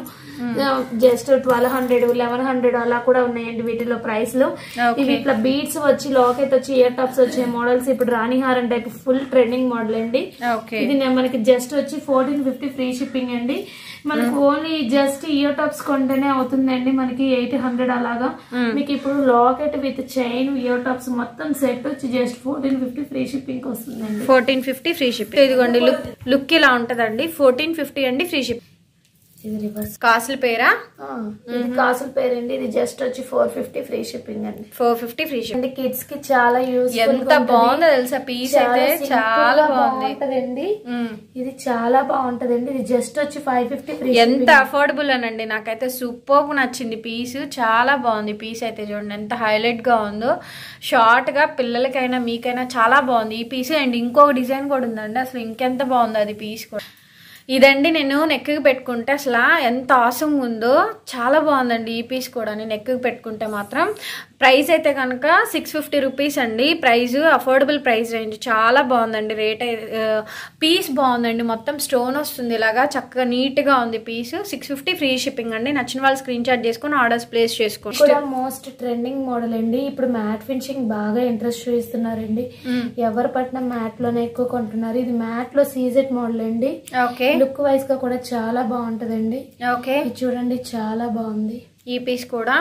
just twelve hundred eleven hundred అలా కూడా ఉన్నాయండి వీటిలో ప్రైస్ లో Okay. ఇవి ఇట్లా బీడ్స్ వచ్చి లాకెట్ వచ్చి ఇయర్ టాప్స్ వచ్చే మోడల్స్ ఇప్పుడు రాణిహారం టైప్ ఫుల్ ట్రెండింగ్ మోడల్ అండి ఓకే ఇది నేను మనకి జస్ట్ వచ్చి ఫోర్టీన్ ఫిఫ్టీ ఫ్రీ షిప్పింగ్ అండి మనకు ఓన్లీ జస్ట్ ఇయర్ టాప్స్ కొంటేనే అవుతుందండి మనకి ఎయిట్ హండ్రెడ్ అలాగా మీకు ఇప్పుడు locket with chain ear tops మొత్తం సెట్ వచ్చి just fourteen fifty free shipping వస్తుందండి ఫోర్టీన్ ఫిఫ్టీ ఫ్రీ షిప్పింగ్ ఇదిగోండి లుక్ లుక్ ఇలా ఉంటదండి ఫోర్టీన్ ఫిఫ్టీ అండి ఫ్రీ షిప్ ఇది రివర్స్ కాసుల పేరా ఇది కాసుల పేరండి ఇది జస్ట్ వచ్చి ఫోర్ ఫిఫ్టీ ఫ్రీ షిప్పింగ్ అండి ఫోర్ ఫిఫ్టీ ఫ్రీ అంటే కిడ్స్ కి చాలా యూస్ ఎంత బాగుందో తెలుసా పీస్ అయితే చాలా బాగుంది బాగుంటదండి మ్మ్. ఇది చాలా బాగుంటదండి ఇది జస్ట్ వచ్చి ఫైవ్ ఫిఫ్టీ ఫ్రీ ఎంత అఫోర్డబుల్ అనండి నాకైతే సూపర్ నచ్చింది పీస్ చాలా బాగుంది పీస్ అయితే చూడండి ఎంత హైలైట్ గా ఉందో షార్ట్ గా పిల్లలకైనా మీకైనా చాలా బాగుంది ఈ పీస్ అండ్ ఇంకొక డిజైన్ కూడా ఉందండి అసలు ఇంకెంత బాగుంది అది పీస్ కూడా ఇదండి నేను నెక్కి పెట్టుకుంటే అసలు ఎంత ఆసం ఉందో చాలా బాగుందండి ఈ పీస్ కూడా నేను నెక్కి పెట్టుకుంటే మాత్రం ప్రైస్ అయితే కనుక సిక్స్ ఫిఫ్టీ రూపీస్ అండి ప్రైస్ అఫోర్డబుల్ ప్రైస్ రేంజ్ చాలా బాగుందండి రేట్ పీస్ బాగుందండి మొత్తం స్టోన్ వస్తుంది ఇలాగా చక్కగా నీట్గా ఉంది piece six fifty free shipping అండి నచ్చిన వాళ్ళు స్క్రీన్ షాట్ చేసుకొని ఆర్డర్స్ ప్లేస్ చేసుకోండి కూడా మోస్ట్ ట్రెండింగ్ మోడల్ అండి ఇప్పుడు మ్యాట్ ఫినిషింగ్ బాగా ఇంట్రెస్ట్ చూపిస్తున్నారండి ఎవరు పట్టిన మ్యాట్ లోనే ఎక్కువ కొంటున్నారు ఇది మ్యాట్ లో సీజెట్ మోడల్ అండి ఓకే లుక్ వైజ్ గా కూడా చాలా బాగుంటదండి ఓకే ఇది చూడండి చాలా బాగుంది ఈ పీస్ కూడా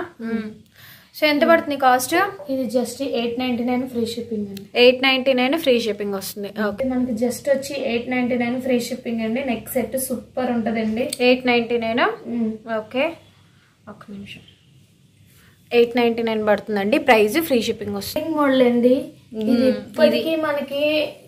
సో ఎంత పడుతుంది కాస్ట్ ఇది just eight ninety nine free shipping అండి eight ninety nine free shipping వస్తుంది ఓకే ఇది మనకి జస్ట్ వచ్చి eight ninety nine free shipping అండి నెక్ సెట్ సూపర్ ఉంటదండి eight ninety nine um. Okay ఒక్క నిమిషం ఎయిట్ నైన్టీ నైన్ పడుతుందండి ప్రైస్ ఫ్రీ షిప్పింగ్ వస్తుంది షిప్పింగ్ మోడల్ అండి ఇది ఇప్పటికీ మనకి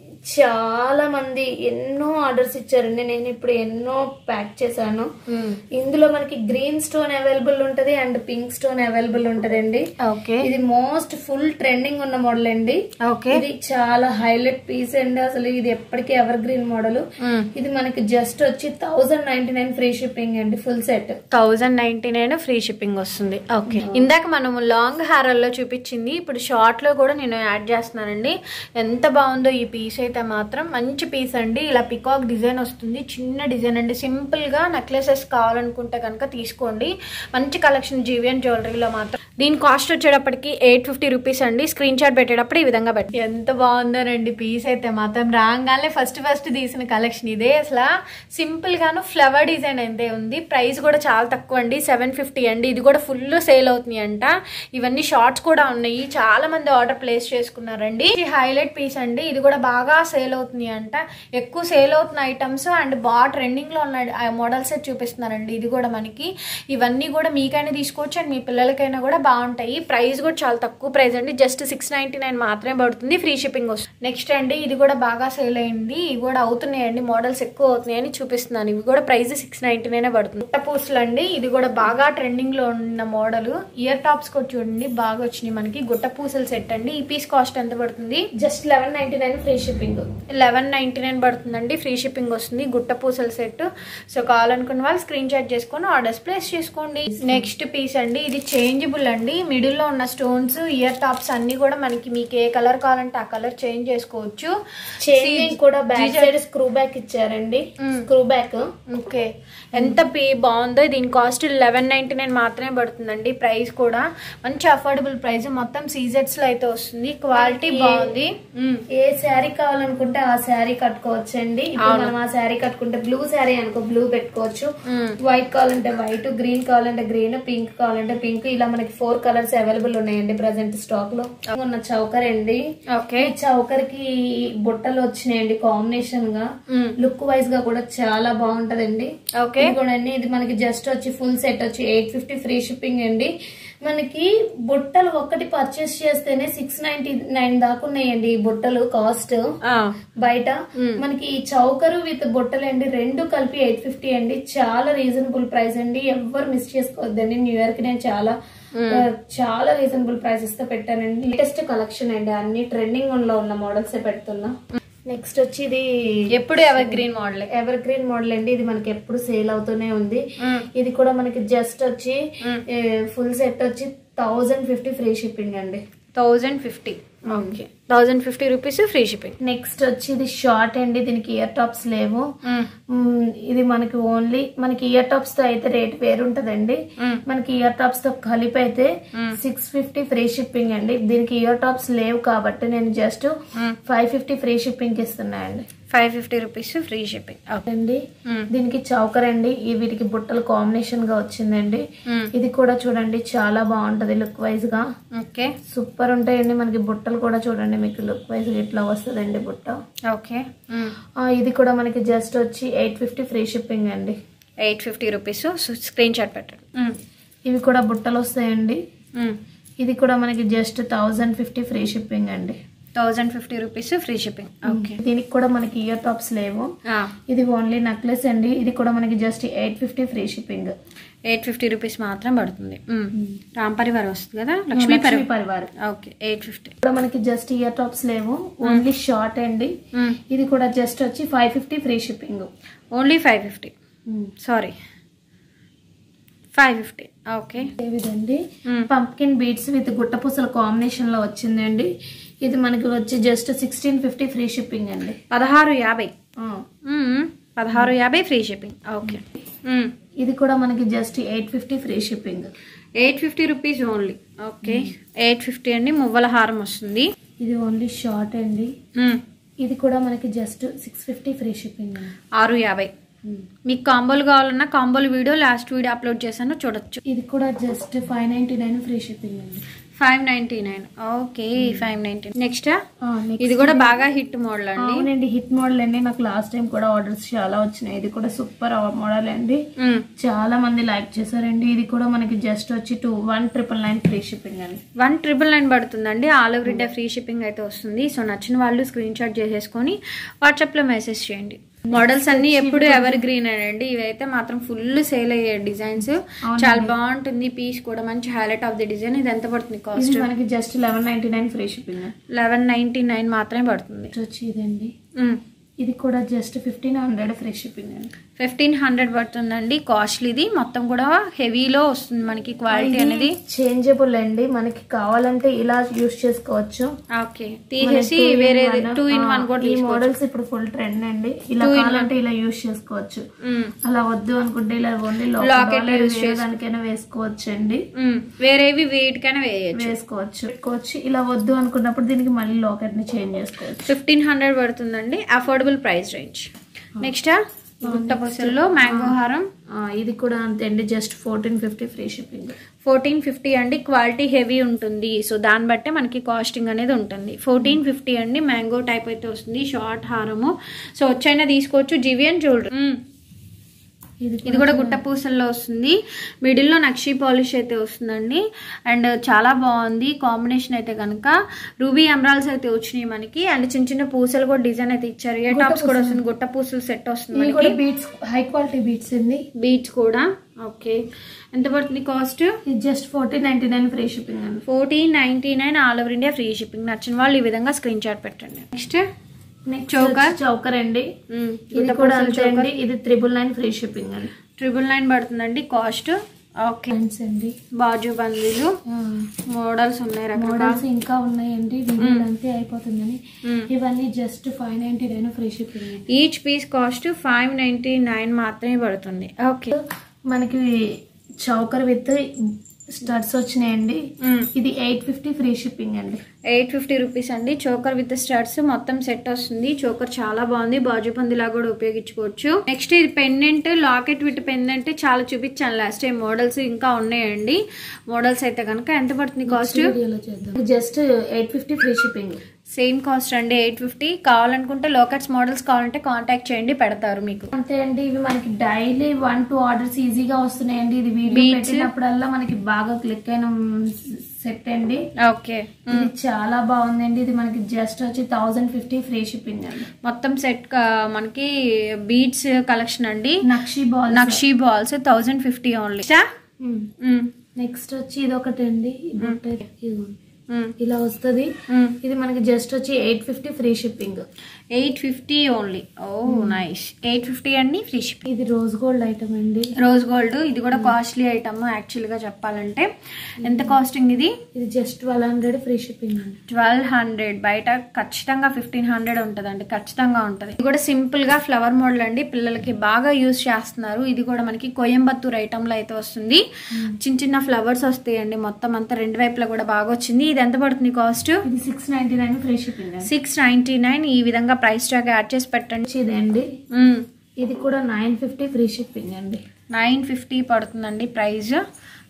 చాలా మంది ఎన్నో ఆర్డర్స్ ఇచ్చారండి నేను ఇప్పుడు ఎన్నో ప్యాక్ చేశాను ఇందులో మనకి గ్రీన్ స్టోన్ అవైలబుల్ ఉంటది అండ్ పింక్ స్టోన్ అవైలబుల్ ఉంటదండి ఓకే ఇది మోస్ట్ ఫుల్ ట్రెండింగ్ ఉన్న మోడల్ అండి ఓకే ఇది చాలా హైలైట్ పీస్ అండి అసలు ఇది ఎప్పటికీ ఎవర్ గ్రీన్ మోడల్ ఇది మనకి జస్ట్ వచ్చి thousand ninety nine free shipping అండి full set thousand ninety nine free shipping వస్తుంది ఓకే ఇందాక మనము లాంగ్ హారల్లో చూపించింది ఇప్పుడు షార్ట్ లో కూడా నేను యాడ్ చేస్తున్నానండి ఎంత బాగుందో ఈ పీస్ అయితే మాత్రం మంచి పీస్ అండి ఇలా పికాక్ డిజైన్ వస్తుంది చిన్న డిజైన్ అండి సింపుల్ గా నెక్లెసెస్ కావాలనుకుంటే కనుక తీసుకోండి మంచి కలెక్షన్ జీవియన్ జ్యువెలరీలో మాత్రం దీని కాస్ట్ వచ్చేటప్పటికి ఎయిట్ ఫిఫ్టీ రూపీస్ అండి స్క్రీన్ షాట్ పెట్టేటప్పుడు ఈ విధంగా పెట్టి ఎంత బాగుందోనండి పీస్ అయితే మాత్రం రాగానే ఫస్ట్ ఫస్ట్ తీసిన కలెక్షన్ ఇదే అసలు సింపుల్ గాను ఫ్లవర్ డిజైన్ అయితే ఉంది ప్రైస్ కూడా చాలా తక్కువ అండి సెవెన్ ఫిఫ్టీ అండి ఇది కూడా ఫుల్ సేల్ అవుతుంది అంట ఇవన్నీ షార్ట్స్ కూడా ఉన్నాయి చాలా మంది ఆర్డర్ ప్లేస్ చేసుకున్నారండి ఇది హైలైట్ పీస్ అండి ఇది కూడా బాగా సేల్ అవుతుంది అంట ఎక్కువ సేల్ అవుతున్న ఐటమ్స్ అండ్ బాగా ట్రెండింగ్ లో ఉన్న మోడల్స్ చూపిస్తున్నారండి ఇది కూడా మనకి ఇవన్నీ కూడా మీకైనా తీసుకోవచ్చు అండ్ మీ పిల్లలకైనా కూడా బాగుంటాయి ప్రైస్ కూడా చాలా తక్కువ ప్రైస్ అండి జస్ట్ సిక్స్ నైన్టీ నైన్ మాత్రమే పడుతుంది ఫ్రీ షిప్పింగ్ వస్తుంది నెక్స్ట్ అండి ఇది కూడా బాగా సేల్ అయింది ఇవి కూడా అవుతున్నాయండి మోడల్స్ ఎక్కువ అవుతున్నాయని చూపిస్తున్నాను ఇవి కూడా ప్రైస్ సిక్స్ నైన్టీ నైన్ పడుతుంది పుట్ట పూసలు అండి ఇది కూడా బాగా ట్రెండింగ్ లో ఉన్న మోడల్ ఇయర్ టాప్స్ కూడా చూడండి బాగా వచ్చినాయి మనకి గుట్ట పూసలు సెట్ అండి ఈ పీస్ కాస్ట్ ఎంత పడుతుంది just eleven ninety nine free shipping eleven ninety nine పడుతుందండి ఫ్రీ షిప్పింగ్ వస్తుంది గుట్ట పూసల సెట్ సో కావాలనుకున్న వాళ్ళు స్క్రీన్ షాట్ చేసుకొని ఆర్డర్స్ ప్లేస్ చేసుకోండి నెక్స్ట్ పీస్ అండి ఇది చేంజబుల్ అండి మిడిల్ లో ఉన్న స్టోన్స్ ఇయర్ టాప్స్ అన్ని కూడా మనకి మీకు ఏ కలర్ కావాలంటే ఆ కలర్ చేంజ్ చేసుకోవచ్చు చేంజింగ్ కూడా బ్యాక్ సైడ్ స్క్రూ బ్యాక్ ఇచ్చారండి స్క్రూ బ్యాక్ ఓకే ఎంత పే బాగుందో దీని కాస్ట్ లెవెన్ నైన్టీ నైన్ మాత్రమే పడుతుందండి ప్రైస్ కూడా మంచి అఫోర్డబుల్ ప్రైస్ మొత్తం సీజెట్స్ లో అయితే వస్తుంది క్వాలిటీ బాగుంది మ్మ్. ఏ శారీ కావాలనుకుంటే ఆ శారీ కట్టుకోవచ్చు అండి ఇప్పుడు మనం ఆ శారీ కట్టుకుంటే బ్లూ శారీ అనుకో బ్లూ పెట్టుకోవచ్చు వైట్ కావాలంటే వైట్ గ్రీన్ కావాలంటే గ్రీన్ పింక్ కావాలంటే పింక్ ఇలా మనకి ఫోర్ కలర్స్ అవైలబుల్ ఉన్నాయండి ప్రజెంట్ స్టాక్ లో ఉన్న చౌకర్ అండి ఓకే ఈ చౌకర్ కి బుట్టలు వచ్చినాయండి కాంబినేషన్ గా మ్మ్. లుక్ వైజ్ గా కూడా చాలా బాగుంటదండి ఓకే ఇది కూడా అండి ఇది మనకి జస్ట్ వచ్చి ఫుల్ సెట్ వచ్చి ఎయిట్ ఫిఫ్టీ ఫ్రీ షిప్పింగ్ అండి మనకి బుట్టలు ఒక్కటి పర్చేస్ చేస్తేనే సిక్స్ నైన్టీ నైన్ దాకా ఉన్నాయండి ఈ బుట్టలు కాస్ట్ ఆ, బయట మనకి ఈ చౌకరు విత్ బుట్టలు అండి రెండు కలిపి ఎయిట్ ఫిఫ్టీ అండి చాలా రీజనబుల్ ప్రైస్ అండి ఎవ్వరు మిస్ చేసుకోవద్దండి న్యూ ఇయర్ కి నేను చాలా ఆ, చాలా రీజనబుల్ ప్రైసెస్ తో పెట్టానండి లేటెస్ట్ కలెక్షన్ అండి అన్ని ట్రెండింగ్ లో ఉన్న మోడల్స్ పెడుతున్నా నెక్స్ట్ వచ్చి ఇది ఎప్పుడు evergreen model evergreen model అండి ఇది మనకి ఎప్పుడు సేల్ అవుతూనే ఉంది ఇది కూడా మనకి జస్ట్ వచ్చి ఫుల్ సెట్ వచ్చి థౌజండ్ ఫిఫ్టీ ఫ్రీ షిప్పింగ్ అండి thousand fifty okay thousand fifty rupees free shipping next వచ్చి ఇది షార్ట్ అండి దీనికి ఇయర్ టాప్స్ లేవు మ్మ్, ఇది మనకి ఓన్లీ మనకి ఇయర్ టాప్స్ తో అయితే రేట్ వేరుంటదండి మనకి ఇయర్ టాప్స్ తో కలిపి అయితే సిక్స్ ఫిఫ్టీ ఫ్రీ షిప్పింగ్ అండి దీనికి ఇయర్ టాప్స్ లేవు కాబట్టి నేను just five fifty free shipping ఇస్తున్నా అండి five fifty rupees free shipping okay అండి దీనికి చౌకర్ అండి ఈ వీటికి బుట్టలు కాంబినేషన్ గా వచ్చిందండి ఇది కూడా చూడండి చాలా బాగుంటది లుక్ వైజ్ గా ఓకే సూపర్ ఉంటాయండి మనకి బుట్టలు కూడా చూడండి మీకు లుక్ వైజ్ ఇట్లా వస్తుందండి బుట్ట ఓకే ఆ, ఇది కూడా మనకి జస్ట్ వచ్చి ఎయిట్ ఫిఫ్టీ ఫ్రీ షిప్పింగ్ అండి eight fifty rupees screen shot పెట్టండి మ్మ్. ఇవి కూడా బుట్టలు వస్తాయండి మ్మ్. ఇది కూడా మనకి just thousand fifty free shipping అండి thousand fifty rupees free shipping okay దీనికి కూడా మనకి ఇయర్ టాప్స్ లేవు ఇది ఓన్లీ నెక్లెస్ అండి ఇది కూడా మనకి just eight fifty free shipping eight fifty rupees మాత్రం పడుతుంది మ్మ్. రామ్ పరివార్ వస్తుంది కదా Lakshmi Lakshmi Parivar Parivar okay eight fifty కూడా మనకి జస్ట్ ఇయర్ టాప్స్ లేవు ఓన్లీ షార్ట్ అండి ఇది కూడా జస్ట్ వచ్చి five fifty free shipping only five fifty sorry five fifty okay ఇదండి పంప్కిన్ బీట్స్ విత్ గుట్టపూసల కాంబినేషన్ లో వచ్చిందండి ఇది మనకి వచ్చి just sixteen fifty free shipping అండి పదహారు యాభై ఆ. మ్మ్. పదహారు యాభై ఫ్రీ షిప్పింగ్ ఓకే మ్మ్. ఇది కూడా మనకి just eight fifty free shipping eight fifty rupees only okay eight fifty అండి మువ్వల హారం వస్తుంది ఇది ఓన్లీ షార్ట్ అండి మ్మ్. ఇది కూడా మనకి just six fifty free shipping అండి ఆరు యాభై మీకు కాంబోలు కావాలన్నా కాంబోలు వీడియో లాస్ట్ వీడియో అప్లోడ్ చేశాను చూడొచ్చు ఇది కూడా just five ninety nine free shipping అండి five ninety nine okay five ninety next ఆ, next ఇది కూడా బాగా హిట్ మోడల్ అండి అవునండి హిట్ మోడల్ అండి నాకు లాస్ట్ టైం కూడా ఆర్డర్స్ చాలా వచ్చినాయి ఇది కూడా సూపర్ మోడల్ అండి మ్మ్. చాలా మంది లైక్ చేశారండి ఇది కూడా మనకి జస్ట్ వచ్చి two one triple nine free shipping అండి వన్ ట్రిపుల్ నైన్ పడుతుందండి all over India free shipping అయితే వస్తుంది సో నచ్చిన వాళ్ళు స్క్రీన్ షాట్ చేసేసుకొని వాట్సాప్లో మెసేజ్ చేయండి మోడల్స్ అన్ని ఎప్పుడు ఎవర్ గ్రీన్ అండి ఇవైతే మాత్రం ఫుల్ సేల్ అయ్యే డిజైన్స్ చాలా బాగుంటుంది పీస్ కూడా మంచి హైలైట్ ఆఫ్ ది డిజైన్ ఇది ఎంత పడుతుంది ఇది కాస్ట్ మనకి just eleven ninety nine free shipping eleven ninety nine మాత్రమే పడుతుంది వచ్చి ఇదండి ఇది కూడా just fifteen hundred free shipping అండి ఫిఫ్టీన్ హండ్రెడ్ పడుతుందండి కాస్ట్లీది మొత్తం కూడా హెవీలో వస్తుంది మనకి క్వాలిటీ అనేది చేంజబుల్ అండి మనకి కావాలంటే ఇలా యూస్ చేసుకోవచ్చు ఓకే తీసేసి మనకి వేరే మన- టూ ఇన్ వన్ ఆ, కూడా ఈ తీసుకోవచ్చు మోడల్స్ ఇప్పుడు ఫుల్ ట్రెండ్ అండి ఇలా కావాలంటే ఇలా యూస్ చేసుకోవచ్చు మ్మ్. అలా వద్దు అనుకుంటే ఇలా ఓన్లీ Locket use దానికైనా వేసుకోవచ్చు అండి మ్మ్. వేరేవి వేటికైనా వేయచ్చు వేసుకోవచ్చు పెట్టుకోవచ్చు ఇలా వద్దు అనుకున్నప్పుడు దీనికి మళ్ళీ లాకెట్ ని చేంజ్ చేసుకోవచ్చు ఫిఫ్టీన్ హండ్రెడ్ పడుతుందండి అఫోర్డబుల్ ప్రైస్ రేంజ్ నెక్స్ట్ గుట్ట పొసల్లో మ్యాంగో హారం ఆ, ఇది కూడా అంతే అండి just fourteen fifty free shipping fourteen fifty అండి క్వాలిటీ హెవీ ఉంటుంది సో దాన్ని బట్టే మనకి కాస్టింగ్ అనేది ఉంటుంది ఫోర్టీన్ ఫిఫ్టీ అండి మ్యాంగో టైప్ అయితే వస్తుంది షార్ట్ హారము సో వచ్చైనా తీసుకోవచ్చు జివియన్ జ్యువెలరీ ఇది ఇది కూడా గుట్ట పూసల్లో వస్తుంది మిడిల్లో నక్షీ పాలిష్ అయితే వస్తుందండి అండ్ చాలా బాగుంది కాంబినేషన్ అయితే కనుక రూబీ ఎమరాల్స్ అయితే వచ్చినాయి మనకి అండ్ చిన్న చిన్న పూసలు కూడా డిజైన్ అయితే ఇచ్చారు ఏ టాప్స్ కూడా వస్తుంది గుట్ట పూసలు సెట్ వస్తుంది ఇవి కూడా మనకి బీట్స్ హై క్వాలిటీ బీట్స్ అండి బీచ్ కూడా ఓకే ఎంత పడుతుంది కాస్ట్ ఇది just fourteen ninety nine free shipping అండి fourteen ninety nine all over India free shipping నచ్చిన వాళ్ళు ఈ విధంగా స్క్రీన్ షాట్ పెట్టండి నెక్స్ట్ నెక్స్ట్ చౌకర్? చౌకర్ అండి ఇది కూడా అంతే అండి ఇది త్రిబుల్ నైన్ ఫ్రీ షిప్పింగ్ అండి ట్రిపుల్ నైన్ పడుతుందండి కాస్ట్ ఓకే ఫ్రెండ్స్ అండి బాజు బందీలు మోడల్స్ ఉన్నాయి రకరకాల మోడల్స్ ఇంకా ఉన్నాయండి వీడియో అంతే అయిపోతుందని మ్మ్. ఇవన్నీ just five ninety nine free shipping అండి each piece cost five ninety nine మాత్రమే పడుతుంది ఓకే మనకి చౌకర్ విత్ స్టడ్స్ వచ్చినాయండి ఇది ఎయిట్ ఫిఫ్టీ ఫ్రీ షిప్పింగ్ అండి ఎయిట్ ఫిఫ్టీ రూపీస్ అండి చోకర్ విత్ స్టడ్స్ మొత్తం సెట్ వస్తుంది చోకర్ చాలా బాగుంది బాజు పందిలా కూడా ఉపయోగించుకోవచ్చు నెక్స్ట్ ఇది పెండెంట్ లాకెట్ విత్ పెండెంట్ చాలా చూపించాను లాస్ట్ టైం మోడల్స్ ఇంకా ఉన్నాయండి మోడల్స్ అయితే కనుక ఎంత పడుతుంది కాస్ట్ వీడియోలో చేద్దాం just eight fifty free shipping same cost అండి ఎయిట్ ఫిఫ్టీ కావాలనుకుంటే లోకట్స్ మోడల్స్ కావాలంటే కాంటాక్ట్ చేయండి పెడతారు మీకు అంతే అండి ఇవి మనకి డైలీ వన్ టూ ఆర్డర్స్ ఈజీగా వస్తున్నాయండి ఇది వీడియో Beads. పెట్టినప్పుడల్లా మనకి బాగా క్లిక్ అయిన సెట్ అండి ఓకే ఇది చాలా బాగుందండి ఇది మనకి జస్ట్ వచ్చి థౌజండ్ ఫిఫ్టీ ఫ్రీ షిప్పింగ్ అండి మొత్తం సెట్ మనకి బీడ్స్ కలెక్షన్ అండి nakshi ball nakshi balls thousand fifty only next వచ్చి ఇది ఒకటి అండి ఈ బుట్ట ఇదిగోండి. ఇలా వస్తుంది ఇది మనకి జస్ట్ వచ్చి eight fifty free shipping eight fifty only oh nice eight fifty అండి ఫ్రీ షిప్పింగ్ ఇది రోజ్ గోల్డ్ ఐటమ్ అండి రోజ్ గోల్డ్ ఇది కూడా కాస్ట్లీ ఐటమ్ యాక్చువల్ గా చెప్పాలంటే ఎంత కాస్టింగ్ ఇది ఇది just twelve hundred free shipping అండి ట్వెల్వ్ హండ్రెడ్ బయట ఖచ్చితంగా ఫిఫ్టీన్ హండ్రెడ్ ఉంటుందండి ఖచ్చితంగా ఉంటుంది ఇది కూడా సింపుల్ గా ఫ్లవర్ మోడల్ అండి పిల్లలకి బాగా యూజ్ చేస్తున్నారు ఇది కూడా మనకి కోయంబత్తూర్ ఐటమ్ లో అయితే వస్తుంది చిన్న చిన్న ఫ్లవర్స్ వస్తాయండి మొత్తం అంతా రెండు వైపులా కూడా బాగా వచ్చింది ఇది ఎంత పడుతుంది కాస్ట్ ఇది six ninety nine free shipping అండి సిక్స్ నైన్టీ నైన్ ఈ విధంగా ప్రైస్ ట్యాగ్ యాడ్ చేసి పెట్టండి వచ్చి ఇదండి ఇది కూడా నైన్ ఫిఫ్టీ ఫ్రీ షిప్పింగ్ అండి నైన్ ఫిఫ్టీ పడుతుందండి ప్రైస్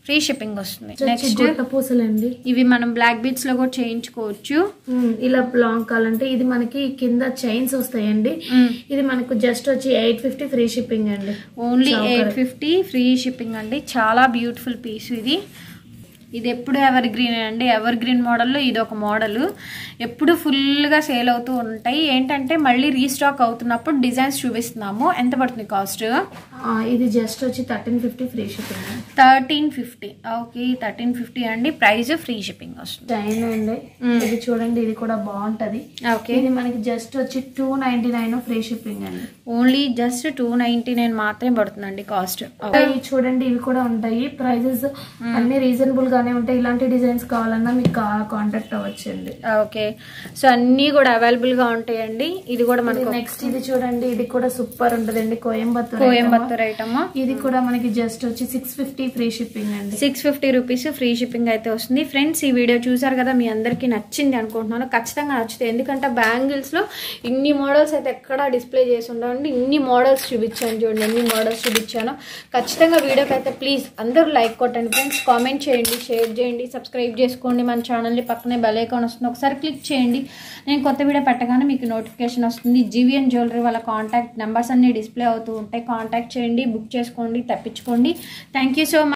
ఫ్రీ షిప్పింగ్ వస్తుంది వచ్చి నెక్స్ట్ గుట్ట పూసలండి ఇవి మనం బ్లాక్ బీడ్స్ లో కూడా చేయించుకోవచ్చు ఉమ్, ఇలా లాంగ్ కావాలంటే ఇది మనకి కింద చైన్స్ వస్తాయండి ఇది మనకు జస్ట్ వచ్చి ఎయిట్ ఫిఫ్టీ ఫ్రీ షిప్పింగ్ అండి only choker. Eight fifty free shipping అండి చాలా బ్యూటిఫుల్ పీస్ ఇది ఇది ఎప్పుడు ఎవర్ గ్రీన్ అండి ఎవర్ గ్రీన్ మోడల్లో ఇది ఒక మోడల్ ఎప్పుడు ఫుల్గా సేల్ అవుతూ ఉంటాయి ఏంటంటే మళ్ళీ రీస్టాక్ అవుతున్నప్పుడు డిజైన్స్ చూపిస్తున్నాము ఎంత పడుతుంది కాస్ట్ ఆ, ఇది జస్ట్ వచ్చి thirteen fifty free shipping thirteen fifty okay thirteen fifty అండి ప్రైస్ ఫ్రీ షిప్పింగ్ వస్తుంది చైన్ అండి ఇది చూడండి ఇది కూడా బాగుంటది ఓకే ఇది మనకి జస్ట్ వచ్చి two ninety nine free shipping అండి only just two ninety nine మాత్రమే పడుతుందండి కాస్ట్ ఇవి చూడండి ఇవి కూడా ఉంటాయి ప్రైజెస్ అన్ని రీజనబుల్ గానే ఉంటాయి ఇలాంటి డిజైన్స్ కావాలన్నా మీకు కాంటాక్ట్ అవ్వచ్చండి ఓకే సో అన్నీ కూడా అవైలబుల్గా ఉంటాయండి ఇది కూడా మనకు నెక్స్ట్ ఇది చూడండి ఇది కూడా సూపర్ ఉంటదండి కోయంబత్తూర్ కోయంబత్తూర్ ఐటమ్ ఇది కూడా మనకి జస్ట్ వచ్చి సిక్స్ ఫిఫ్టీ ఫ్రీ షిప్పింగ్ అండి six fifty rupees free shipping అయితే వస్తుంది ఫ్రెండ్స్ ఈ వీడియో చూసారు కదా మీ అందరికీ నచ్చింది అనుకుంటున్నాను ఖచ్చితంగా నచ్చుతాయి ఎందుకంటే బ్యాంగిల్స్లో ఇన్ని మోడల్స్ అయితే ఎక్కడా డిస్ప్లే చేసి ఉండవండి ఇన్ని మోడల్స్ చూపించాను చూడండి ఎన్ని మోడల్స్ చూపించాను ఖచ్చితంగా వీడియోకి అయితే ప్లీజ్ అందరూ లైక్ కొట్టండి ఫ్రెండ్స్ కామెంట్ చేయండి షేర్ చేయండి సబ్స్క్రైబ్ చేసుకోండి మన ఛానల్ని పక్కనే బెల్ ఐకాన్ వస్తుంది ఒకసారి క్లిక్ చేయండి నేను కొత్త వీడియో పెట్టగానే మీకు నోటిఫికేషన్ వస్తుంది జీవీఎన్ జ్యువెలరీ వాళ్ళ కాంటాక్ట్ నెంబర్స్ అన్ని డిస్ప్లే అవుతూ ఉంటాయి కాంటాక్ట్ చేయండి బుక్ చేసుకోండి తప్పించుకోండి థ్యాంక్ యూ సో మచ్